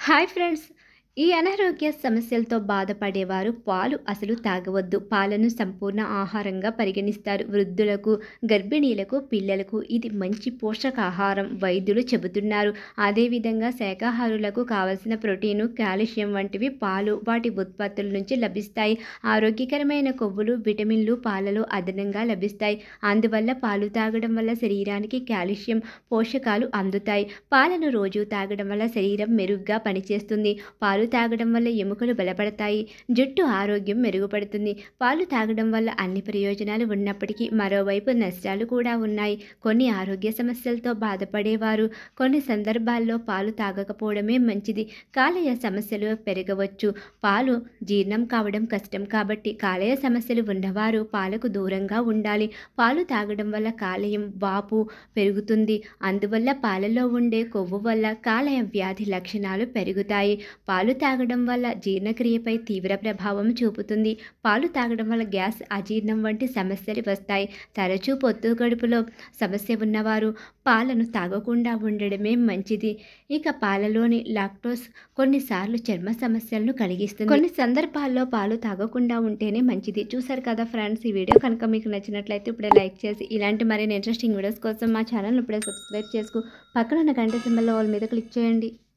hi friends ఈ అనారోగ్య సమస్యలతో బాధపడేవారు పాలు అసలు తాగవద్దు పాలను సంపూర్ణ ఆహారంగా పరిగణిస్తారు వృద్ధులకు గర్భిణీలకు పిల్లలకు ఇది మంచి పోషకాహారం వైద్యులు చెబుతున్నారు అదేవిధంగా శాకాహారులకు కావలసిన ప్రోటీను కాల్షియం వంటివి పాలు వాటి ఉత్పత్తుల నుంచి లభిస్తాయి ఆరోగ్యకరమైన కొవ్వులు విటమిన్లు పాలలో అదనంగా లభిస్తాయి అందువల్ల పాలు తాగడం వల్ల శరీరానికి కాల్షియం పోషకాలు అందుతాయి పాలను రోజు తాగడం వల్ల శరీరం మెరుగ్గా పనిచేస్తుంది పాలు తాగడం వల్ల ఎముకలు బలపడతాయి జుట్టు ఆరోగ్యం మెరుగుపడుతుంది పాలు తాగడం వల్ల అన్ని ప్రయోజనాలు ఉన్నప్పటికీ మరోవైపు నష్టాలు కూడా ఉన్నాయి కొన్ని ఆరోగ్య సమస్యలతో బాధపడేవారు కొన్ని సందర్భాల్లో పాలు తాగకపోవడమే మంచిది కాలేయ సమస్యలు పెరగవచ్చు పాలు జీర్ణం కావడం కష్టం కాబట్టి కాలేయ సమస్యలు ఉన్నవారు పాలకు దూరంగా ఉండాలి పాలు తాగడం వల్ల కాలేయం వాపు పెరుగుతుంది అందువల్ల పాలలో ఉండే కొవ్వు వల్ల కాలేయ వ్యాధి లక్షణాలు పెరుగుతాయి పాలు తాగడం వల్ల జీర్ణక్రియపై తీవ్ర ప్రభావం చూపుతుంది పాలు తాగడం వల్ల గ్యాస్ అజీర్ణం వంటి సమస్యలు వస్తాయి తరచూ పొత్తు గడుపులో సమస్య ఉన్నవారు పాలను తాగకుండా ఉండడమే మంచిది ఇక పాలలోని లాక్టోస్ కొన్నిసార్లు చర్మ సమస్యలను కలిగిస్తుంది కొన్ని సందర్భాల్లో పాలు తాగకుండా ఉంటేనే మంచిది చూసారు కదా ఫ్రెండ్స్ ఈ వీడియో కనుక మీకు నచ్చినట్లయితే ఇప్పుడే లైక్ చేసి ఇలాంటి మరిన్ని ఇంట్రెస్టింగ్ వీడియోస్ కోసం మా ఛానల్ ఇప్పుడే సబ్స్క్రైబ్ చేసుకు పక్కన ఉన్న గంట సింబల్లో వాళ్ళ మీద క్లిక్ చేయండి